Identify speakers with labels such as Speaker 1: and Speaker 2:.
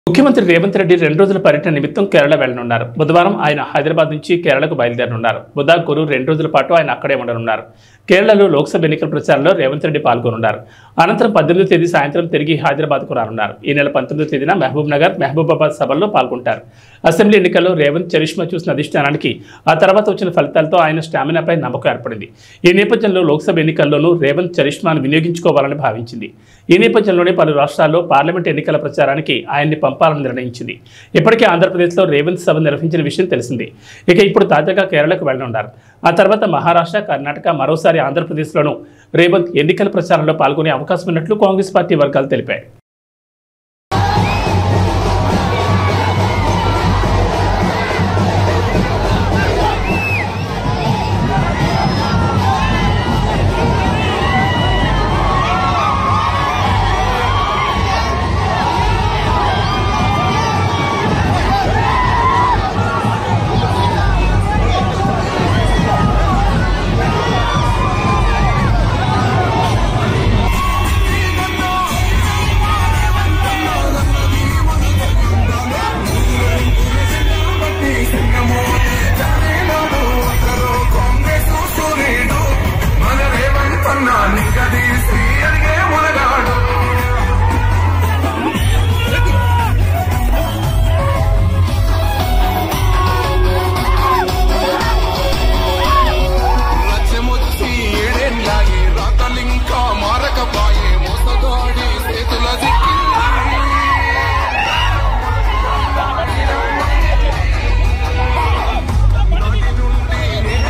Speaker 1: ముఖ్యమంత్రి రేవంత్ రెడ్డి రెండు రోజుల పర్యటన నిమిత్తం కేరళ వెళ్లనున్నారు బుధవారం ఆయన హైదరాబాద్ నుంచి కేరళకు బయలుదేరనున్నారు బుధ గురు రెండు రోజుల పాటు ఆయన అక్కడే ఉండనున్నారు కేరళలో లోక్సభ ఎన్నికల ప్రచారంలో రేవంత్ రెడ్డి పాల్గొనున్నారు అనంతరం పద్దెనిమిదో తేదీ సాయంత్రం తిరిగి హైదరాబాద్కు రానున్నారు ఈ నెల పంతొమ్మిదో తేదీన మహబూబ్ నగర్ మహబూబాబాద్ సభల్లో పాల్గొంటారు అసెంబ్లీ ఎన్నికల్లో రేవంత్ చరిష్మా చూసిన అధిష్టానానికి ఆ తర్వాత వచ్చిన ఫలితాలతో ఆయన స్టామినాపై నమ్మకం ఏర్పడింది ఈ నేపథ్యంలో లోక్సభ ఎన్నికల్లోనూ రేవంత్ చరిష్మాను వినియోగించుకోవాలని భావించింది ఈ నేపథ్యంలోనే పలు రాష్ట్రాల్లో పార్లమెంట్ ఎన్నికల ప్రచారానికి ఆయన్ని పంపాలని నిర్ణయించింది ఇప్పటికే ఆంధ్రప్రదేశ్లో రేవంత్ సభ నిర్వహించిన విషయం తెలిసింది ఇక ఇప్పుడు తాజాగా కేరళకు వెళ్లనున్నారు ఆ తర్వాత మహారాష్ట్ర కర్ణాటక మరోసారి ఆంధ్రప్రదేశ్లోనూ రేవంత్ ఎన్నికల ప్రచారంలో పాల్గొనే అవకాశం ఉన్నట్లు కాంగ్రెస్ పార్టీ వర్గాలు తెలిపాయి